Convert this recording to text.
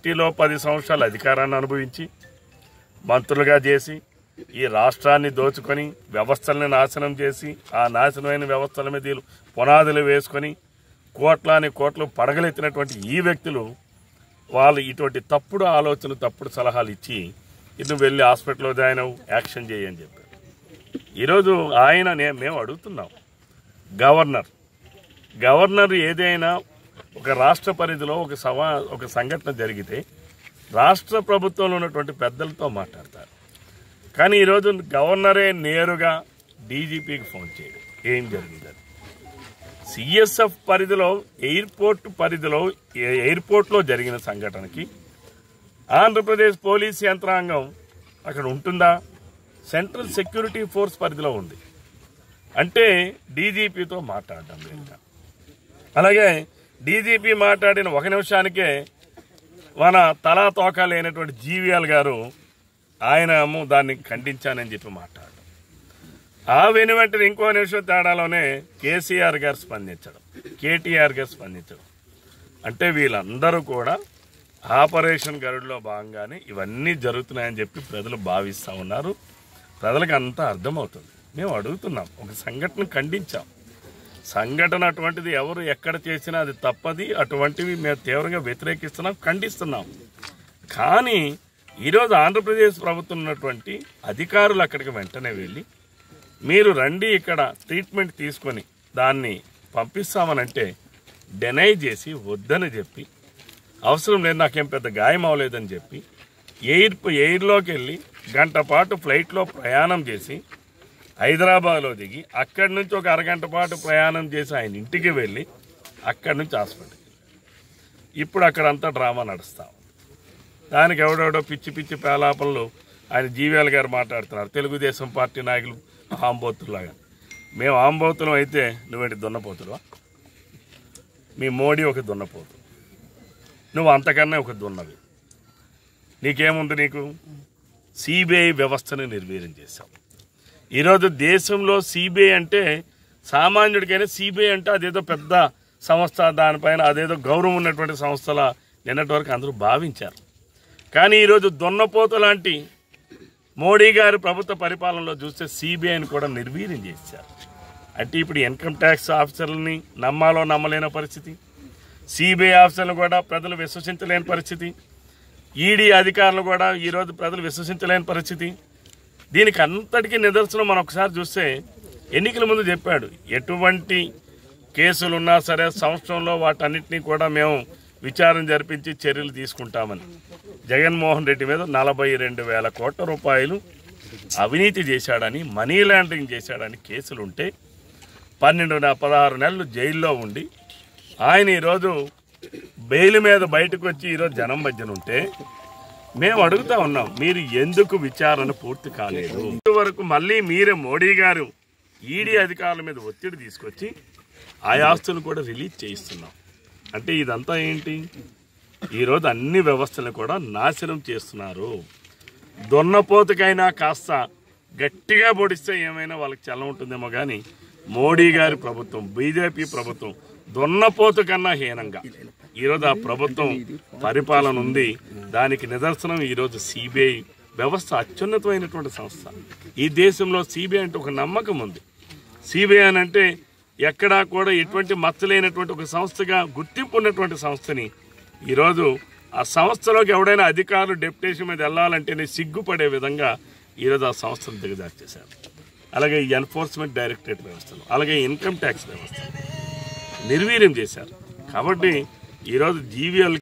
పార్టీలో పది సంవత్సరాలు అధికారాన్ని అనుభవించి మంత్రులుగా చేసి ఈ రాష్ట్రాన్ని దోచుకొని వ్యవస్థల్ని నాశనం చేసి ఆ నాశనమైన వ్యవస్థల మీద వీళ్ళు పునాదులు వేసుకొని కోట్లాని కోట్లు పడగలెత్తినటువంటి ఈ వ్యక్తులు వాళ్ళు ఇటువంటి తప్పుడు ఆలోచనలు తప్పుడు సలహాలు ఇచ్చి ఇటు వెళ్ళి హాస్పిటల్లో జాయిన్ అవ్వు యాక్షన్ చేయని చెప్పారు ఈరోజు ఆయన నే- మేము అడుగుతున్నాం గవర్నర్ గవర్నర్ ఏదైనా ఒక రాష్ట్ర పరిధిలో ఒక సవా ఒక సంఘటన జరిగితే రాష్ట్ర ప్రభుత్వంలో ఉన్నటువంటి పెద్దలతో మాట్లాడతారు కానీ ఈరోజు గవర్నరే నేరుగా డీజీపీకి ఫోన్ చేయడం ఏం జరిగిందని సిఎస్ఎఫ్ పరిధిలో ఎయిర్పోర్ట్ పరిధిలో ఏ- ఎయిర్పోర్ట్లో జరిగిన సంఘటనకి ఆంధ్రప్రదేశ్ పోలీస్ యంత్రాంగం అక్కడ ఉంటుందా సెంట్రల్ సెక్యూరిటీ ఫోర్స్ పరిధిలో ఉంది అంటే డీజీపీతో మాట్లాడడం లేదు అలాగే డీజీపీ మాట్లాడిన ఒక నిమిషానికే మన తలా తోక లేనటువంటి జీవీఎల్ గారు ఆయన ఏమో దాన్ని ఖండించానని చెప్పి మాట్లాడడం ఆ వెను వెంటనే ఇంకో నిమిషం తేడాలోనే కేసీఆర్ గారు స్పందించడం కేటీఆర్ గారు స్పందించడం అంటే వీళ్ళందరూ కూడా ఆపరేషన్ గరుడులో భాగంగానే ఇవన్నీ జరుగుతున్నాయని చెప్పి ప్రజలు భావిస్తూ ఉన్నారు ప్రజలకు అంతా అర్థమవుతుంది మేము అడుగుతున్నాం ఒక సంఘటన ఖండించాం సంఘటన అటువంటిది ఎవరు ఎక్కడ చేసినా అది తప్పది అటువంటివి మేము తీవ్రంగా వ్యతిరేకిస్తున్నాం ఖండిస్తున్నాం కానీ ఈరోజు ఆంధ్రప్రదేశ్ ప్రభుత్వం ఉన్నటువంటి అధికారులు అక్కడికి వెంటనే వెళ్ళి మీరు రండి ఇక్కడ ట్రీట్మెంట్ తీసుకొని దాన్ని పంపిస్తామనంటే డెనై చేసి వద్దని చెప్పి అవసరం లేదు నాకేం పెద్ద గాయం అవ్వలేదని చెప్పి ఎయిర్ ఎయిర్లోకి వెళ్ళి గంట పాటు ఫ్లైట్లో ప్రయాణం చేసి హైదరాబాద్లో దిగి అక్కడి నుంచి ఒక అరగంట పాటు ప్రయాణం చేసి ఆయన ఇంటికి వెళ్ళి అక్కడి నుంచి హాస్పిటల్కి ఇప్పుడు అక్కడంతా డ్రామా నడుస్తాం దానికి ఎవడెవడో పిచ్చి పిచ్చి పేలాపనలు ఆయన జీవీఎల్ గారు మాట్లాడుతున్నారు తెలుగుదేశం పార్టీ నాయకులు ఆంబోతులాగా మేము ఆంబోతులం అయితే నువ్వేంటి దున్నపోతులువా మీ మోడీ ఒక దున్నపోతు నువ్వు అంతకన్నా ఒక దున్నవి నీకేముంది నీకు సిబిఐ వ్యవస్థను నిర్వీర్యం చేశావు ఈరోజు దేశంలో సిబిఐ అంటే సామాన్యుడికైనా సిబిఐ అంటే అదేదో పెద్ద సంస్థ దానిపైన అదేదో గౌరవం ఉన్నటువంటి సంస్థల నిన్నటి వరకు అందరూ భావించారు కానీ ఈరోజు దొన్నపోత లాంటి మోడీ గారి ప్రభుత్వ పరిపాలనలో చూస్తే సిబిఐని కూడా నిర్వీర్యం చేశారు అంటే ఇప్పుడు ఇన్కమ్ ట్యాక్స్ ఆఫీసర్లని నమ్మాలో నమ్మలేని పరిస్థితి సిబిఐ ఆఫీసర్లు కూడా ప్రజలు విశ్వసించలేని పరిస్థితి ఈడీ అధికారులు కూడా ఈరోజు ప్రజలు విశ్వసించలేని పరిస్థితి దీనికి అంతటికీ నిదర్శనం మనం ఒకసారి చూస్తే ఎన్నికల ముందు చెప్పాడు ఎటువంటి కేసులు ఉన్నా సరే సంవత్సరంలో వాటన్నిటినీ కూడా మేము విచారణ జరిపించి చర్యలు తీసుకుంటామని జగన్మోహన్ రెడ్డి మీద నలభై రెండు వేల కోట్ల రూపాయలు అవినీతి చేశాడని మనీ లాండరింగ్ చేశాడని కేసులు ఉంటే పన్నెండు నె- పదహారు నెలలు జైల్లో ఉండి ఆయన ఈరోజు బెయిల్ మీద బయటకు వచ్చి ఈరోజు జనం మధ్యన ఉంటే మేము అడుగుతా ఉన్నాం మీరు ఎందుకు విచారణ పూర్తి కాలేదు ఇంతవరకు మళ్ళీ మీరే మోడీ గారు ఈడీ అధికారుల మీద ఒత్తిడి తీసుకొచ్చి ఆ ఆస్తులు కూడా రిలీజ్ చేయిస్తున్నాం అంటే ఇదంతా ఏంటి ఈరోజు అన్ని వ్యవస్థలను కూడా నాశనం చేస్తున్నారు దొన్నపోతుకైనా కాస్త గట్టిగా పొడిస్తే ఏమైనా వాళ్ళకి చల్లం ఉంటుందేమో కానీ మోడీ గారి ప్రభుత్వం బీజేపీ ప్రభుత్వం దొన్నపోతు కన్నా హీనంగా ఈరోజు ఆ ప్రభుత్వం పరిపాలన ఉంది దానికి నిదర్శనం ఈరోజు సిబిఐ వ్యవస్థ అత్యున్నతమైనటువంటి సంస్థ ఈ దేశంలో సిబిఐ అంటే ఒక నమ్మకం ఉంది సిబిఐ అని అంటే ఎక్కడా కూడా ఎటువంటి మచ్చలేనటువంటి ఒక సంస్థగా గుర్తింపు ఉన్నటువంటి సంస్థని ఈరోజు ఆ సంస్థలోకి ఎవడైనా అధికారులు డెప్యుటేషన్ మీద వెళ్ళాలంటేనే సిగ్గుపడే విధంగా ఈరోజు ఆ సంస్థను దిగజార్చేశారు అలాగే ఈ ఎన్ఫోర్స్మెంట్ డైరెక్టరేట్ వ్యవస్థలు అలాగే ఇన్కమ్ ట్యాక్స్ వ్యవస్థ నిర్వీర్యం చేశారు కాబట్టి ఈరోజు జీవీఎల్